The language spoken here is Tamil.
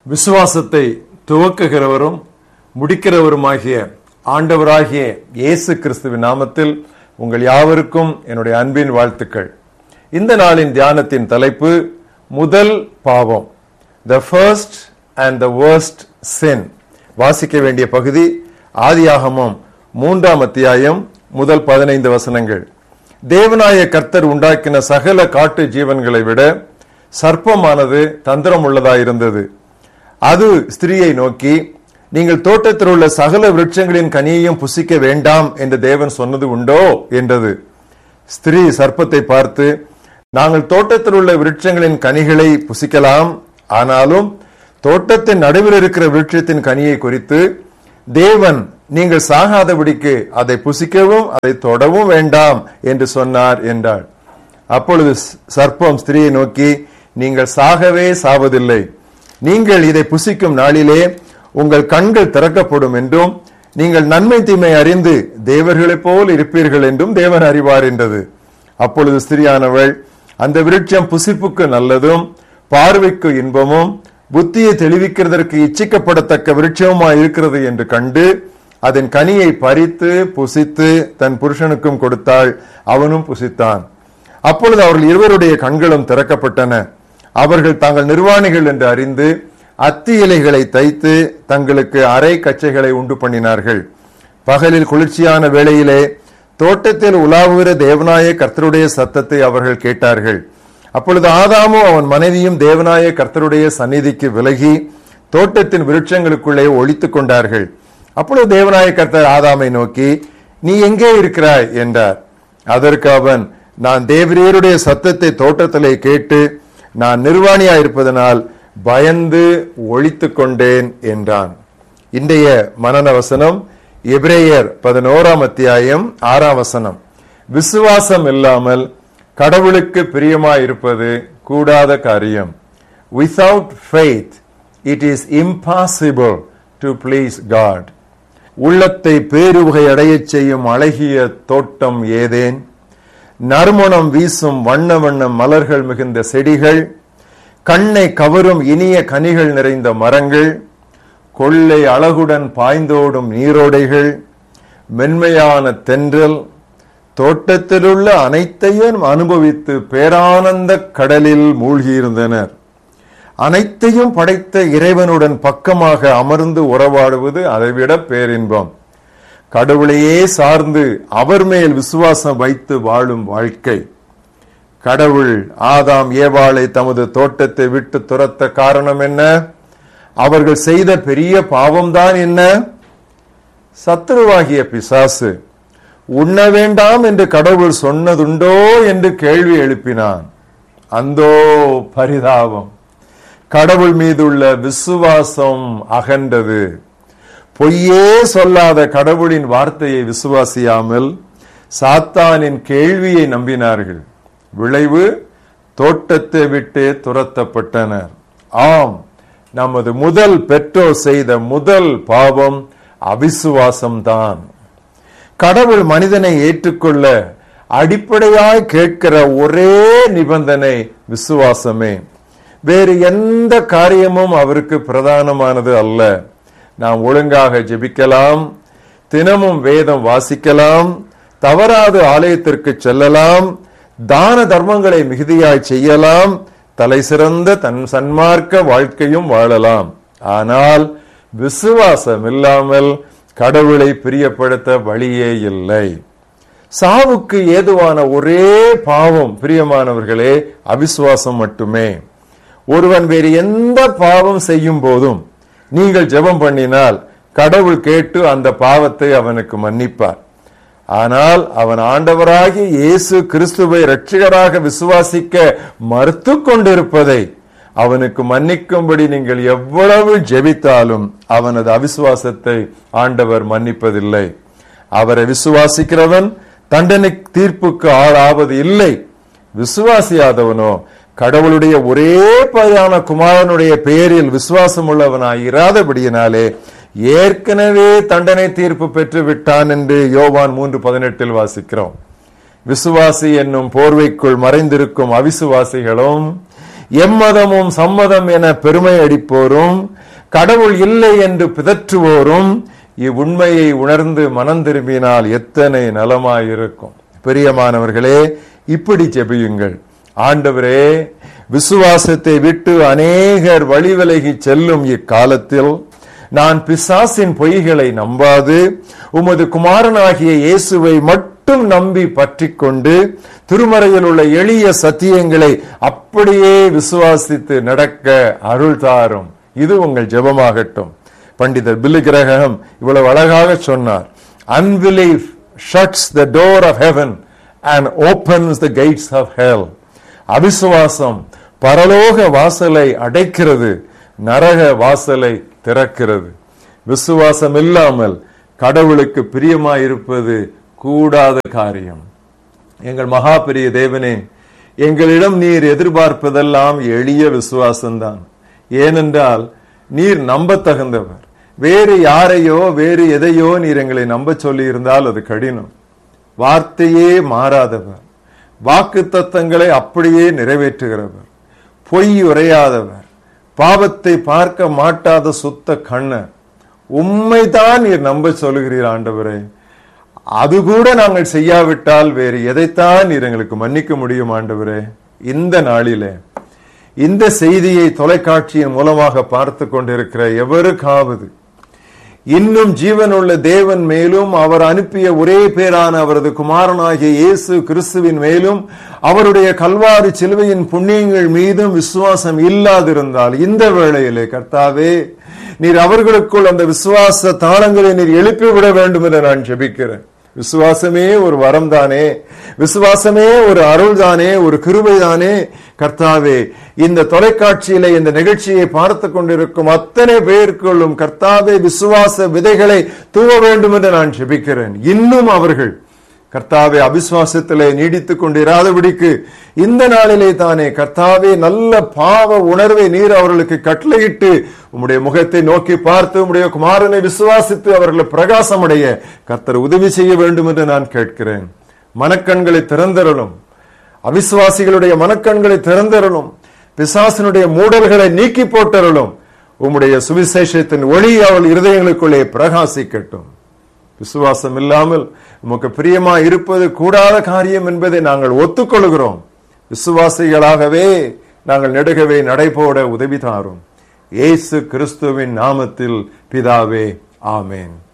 விசுவாசத்தை துவக்குகிறவரும் முடிக்கிறவருமாகிய ஆண்டவராகிய இயேசு கிறிஸ்துவின் நாமத்தில் உங்கள் யாவருக்கும் என்னுடைய அன்பின் வாழ்த்துக்கள் இந்த நாளின் தியானத்தின் தலைப்பு முதல் பாவம் the first and the worst sin வாசிக்க வேண்டிய பகுதி ஆதியாகமம் மூன்றாம் அத்தியாயம் முதல் பதினைந்து வசனங்கள் தேவனாய கர்த்தர் உண்டாக்கின சகல காட்டு ஜீவன்களை விட சர்ப்பமானது தந்திரம் உள்ளதாயிருந்தது அது ஸ்திரியை நோக்கி நீங்கள் தோட்டத்தில் உள்ள சகல விருட்சங்களின் கனியையும் புசிக்க வேண்டாம் என்று தேவன் சொன்னது உண்டோ என்றது ஸ்திரீ சர்ப்பத்தை பார்த்து நாங்கள் தோட்டத்தில் உள்ள விருட்சங்களின் கனிகளை புசிக்கலாம் ஆனாலும் தோட்டத்தின் நடுவில் இருக்கிற விருட்சத்தின் கனியை குறித்து தேவன் நீங்கள் சாகாதபடிக்கு அதை புசிக்கவும் அதை தொடவும் வேண்டாம் என்று சொன்னார் என்றாள் அப்பொழுது சர்ப்பம் ஸ்திரியை நோக்கி நீங்கள் சாகவே சாவதில்லை நீங்கள் இதை புசிக்கும் நாளிலே உங்கள் கண்கள் திறக்கப்படும் என்றும் நீங்கள் நன்மை தீமை அறிந்து தேவர்களைப் போல் இருப்பீர்கள் என்றும் தேவன் அறிவார் என்றது அப்பொழுது ஸ்திரியானவள் அந்த விருட்சம் புசிப்புக்கு நல்லதும் பார்வைக்கு இன்பமும் புத்தியை தெளிவிக்கிறதற்கு இச்சிக்கப்படத்தக்க விருட்சமாய் இருக்கிறது என்று கண்டு அதன் கனியை பறித்து புசித்து தன் புருஷனுக்கும் கொடுத்தாள் அவனும் புசித்தான் அப்பொழுது அவர்கள் இருவருடைய கண்களும் திறக்கப்பட்டன அவர்கள் தாங்கள் நிர்வாணிகள் என்று அறிந்து அத்தி இலைகளை தைத்து தங்களுக்கு அரை கச்சைகளை உண்டு பண்ணினார்கள் பகலில் குளிர்ச்சியான வேளையிலே தோட்டத்தில் உலாவுகிற தேவனாய கர்த்தருடைய சத்தத்தை அவர்கள் கேட்டார்கள் அப்பொழுது ஆதாமும் அவன் மனைவியும் தேவனாய கர்த்தருடைய சந்நிதிக்கு விலகி தோட்டத்தின் விருட்சங்களுக்குள்ளே ஒழித்துக் கொண்டார்கள் அப்பொழுது தேவனாய கர்த்தர் ஆதாமை நோக்கி நீ எங்கே இருக்கிறாய் என்றார் அதற்கு அவன் நான் தேவரீருடைய சத்தத்தை தோட்டத்திலே கேட்டு நான் நிர்வாணியா இருப்பதனால் பயந்து ஒழித்து கொண்டேன் என்றான் இன்றைய மனன வசனம் எபிரேயர் பதினோராம் அத்தியாயம் ஆறாம் வசனம் விசுவாசம் இல்லாமல் கடவுளுக்கு பிரியமாயிருப்பது கூடாத காரியம் without faith it is impossible to please God உள்ளத்தை பேருவகை அடையச் செய்யும் அழகிய தோட்டம் ஏதேன் நறுமணம் வீசும் வண்ண வண்ண மலர்கள் மிகுந்த செடிகள் கண்ணை கவரும் இனிய கனிகள் நிறைந்த மரங்கள் கொள்ளை அழகுடன் பாய்ந்தோடும் நீரோடைகள் மென்மையான தென்றல் தோட்டத்திலுள்ள அனைத்தையும் அனுபவித்து பேரானந்த கடலில் மூழ்கியிருந்தனர் அனைத்தையும் படைத்த இறைவனுடன் பக்கமாக அமர்ந்து உறவாடுவது அதைவிட பேரின்பம் கடவுளையே சார்ந்து அவர் மேல் விசுவாசம் வைத்து வாழும் வாழ்க்கை கடவுள் ஆதாம் ஏவாளை தமது தோட்டத்தை விட்டு துரத்த காரணம் என்ன அவர்கள் செய்த பெரிய பாவம்தான் என்ன சத்துருவாகிய பிசாசு உண்ண வேண்டாம் என்று கடவுள் சொன்னதுண்டோ என்று கேள்வி எழுப்பினான் அந்தோ பரிதாபம் கடவுள் மீதுள்ள விசுவாசம் அகன்றது பொய்யே சொல்லாத கடவுளின் வார்த்தையை விசுவாசியாமல் சாத்தானின் கேள்வியை நம்பினார்கள் விளைவு தோட்டத்தை விட்டு துரத்தப்பட்டனர் ஆம் நமது முதல் பெற்றோர் செய்த முதல் பாவம் அவிசுவாசம்தான் கடவுள் மனிதனை ஏற்றுக்கொள்ள அடிப்படையாய் கேட்கிற ஒரே நிபந்தனை விசுவாசமே வேறு எந்த காரியமும் அவருக்கு பிரதானமானது அல்ல நாம் ஒழுங்காக ஜெபிக்கலாம் தினமும் வேதம் வாசிக்கலாம் தவறாது ஆலயத்திற்கு செல்லலாம் தான தர்மங்களை மிகுதியாய் செய்யலாம் தலை சிறந்த தன் சன்மார்க்க வாழ்க்கையும் வாழலாம் ஆனால் விசுவாசம் இல்லாமல் கடவுளை பிரியப்படுத்த வழியே இல்லை சாவுக்கு ஏதுவான ஒரே பாவம் பிரியமானவர்களே அவிசுவாசம் மட்டுமே ஒருவன் வேறு எந்த பாவம் செய்யும் போதும் நீங்கள் ஜெபம் பண்ணினால் கடவுள் கேட்டு அந்த பாவத்தை அவனுக்கு மன்னிப்பார் ஆனால் அவன் ஆண்டவராகி இயேசு கிறிஸ்துவை இரட்சகராக விசுவாசிக்க மறுத்து கொண்டிருப்பதை அவனுக்கு மன்னிக்கும்படி நீங்கள் எவ்வளவு ஜெபித்தாலும் அவனது அவிசுவாசத்தை ஆண்டவர் மன்னிப்பதில்லை அவரை விசுவாசிக்கிறவன் தண்டனை தீர்ப்புக்கு ஆளாவது இல்லை விசுவாசியாதவனோ கடவுளுடைய ஒரே பையான குமாரனுடைய பெயரில் விசுவாசம் உள்ளவனாய் இராதபடியினாலே ஏற்கனவே தண்டனை தீர்ப்பு பெற்று விட்டான் என்று யோவான் மூன்று பதினெட்டில் வாசிக்கிறோம் விசுவாசி என்னும் போர்வைக்குள் மறைந்திருக்கும் அவிசுவாசிகளும் எம்மதமும் சம்மதம் என பெருமை அடிப்போரும் கடவுள் இல்லை என்று பிதற்றுவோரும் இவ்வுண்மையை உணர்ந்து மனம் திரும்பினால் எத்தனை நலமாயிருக்கும் பிரியமானவர்களே இப்படி ஜெபியுங்கள் ஆண்டவரே விசுவாசத்தை விட்டு அநேகர் வழிவிலகி செல்லும் இக்காலத்தில் நான் பிசாசின் பொய்களை நம்பாது உமது குமாரனாகிய இயேசுவை மட்டும் நம்பி பற்றிக் கொண்டு திருமறையில் உள்ள எளிய சத்தியங்களை அப்படியே விசுவாசித்து நடக்க அருள் தாரும் இது உங்கள் ஜெபமாகட்டும் பண்டிதர் பில்லு கிரகம் இவ்வளவு அழகாக சொன்னார் unbelief shuts the door of heaven and opens the gates of hell அவிசுவாசம் பரலோக வாசலை அடைக்கிறது நரக வாசலை திறக்கிறது விசுவாசம் இல்லாமல் கடவுளுக்கு பிரியமாயிருப்பது கூடாத காரியம் எங்கள் மகா பெரிய தேவனே எங்களிடம் நீர் எதிர்பார்ப்பதெல்லாம் எளிய விசுவாசம்தான் ஏனென்றால் நீர் நம்பத்தகுந்தவர் வேறு யாரையோ வேறு எதையோ நீர் எங்களை நம்ப சொல்லி இருந்தால் அது கடினம் வார்த்தையே மாறாதவர் வாக்கு தத்தங்களை அப்படியே நிறைவேற்றுகிறவர் பொய் உரையாதவர் பாவத்தை பார்க்க மாட்டாத சுத்த கண்ணர் உண்மைதான் நீர் நம்ப சொல்லுகிறீர் ஆண்டவரே அது கூட நாங்கள் செய்யாவிட்டால் வேறு எதைத்தான் நீர் எங்களுக்கு மன்னிக்க முடியும் ஆண்டவரே இந்த நாளிலே இந்த செய்தியை தொலைக்காட்சியின் மூலமாக பார்த்து கொண்டிருக்கிற எவருக்காவது இன்னும் ஜீவனுள்ள தேவன் மேலும் அவர் அனுப்பிய ஒரே பேரான அவரது குமாரனாகிய இயேசு கிறிஸ்துவின் மேலும் அவருடைய கல்வாரி சிலுவையின் புண்ணியங்கள் மீதும் விசுவாசம் இல்லாதிருந்தால் இந்த வேளையிலே கர்த்தாவே நீர் அவர்களுக்குள் அந்த விசுவாச தாளங்களை நீர் எழுப்பிவிட வேண்டும் என்று நான் ஜெபிக்கிறேன் விசுவாசமே ஒரு வரம் தானே விசுவாசமே ஒரு அருள் தானே ஒரு கிருபை தானே கர்த்தாவே இந்த தொலைக்காட்சியில இந்த நிகழ்ச்சியை பார்த்து கொண்டிருக்கும் அத்தனை பேருக்குள்ளும் கர்த்தாவே விசுவாச விதைகளை தூவ வேண்டும் என்று நான் ஜெபிக்கிறேன் இன்னும் அவர்கள் கர்த்தாவே அபிசுவாசத்திலே நீடித்துக் கொண்டிராதபடிக்கு இந்த நாளிலே தானே கர்த்தாவே நல்ல பாவ உணர்வை நீர் அவர்களுக்கு கட்டளையிட்டு உம்முடைய முகத்தை நோக்கி பார்த்து உம்முடைய குமாரனை விசுவாசித்து அவர்களை பிரகாசமடைய கர்த்தர் உதவி செய்ய வேண்டும் என்று நான் கேட்கிறேன் மனக்கண்களை திறந்தரலும் அவிசுவாசிகளுடைய மனக்கண்களை திறந்தரலும் பிசாசனுடைய மூடல்களை நீக்கி போட்டரலும் உம்முடைய சுவிசேஷத்தின் ஒளி அவள் இருதயங்களுக்குள்ளே பிரகாசிக்கட்டும் விசுவாசம் இல்லாமல் உமக்கு பிரியமா இருப்பது கூடாத காரியம் என்பதை நாங்கள் ஒத்துக்கொள்கிறோம் விசுவாசிகளாகவே நாங்கள் நெடுகவே நடைபோட உதவி தாரும் இயேசு கிறிஸ்துவின் நாமத்தில் பிதாவே ஆமேன்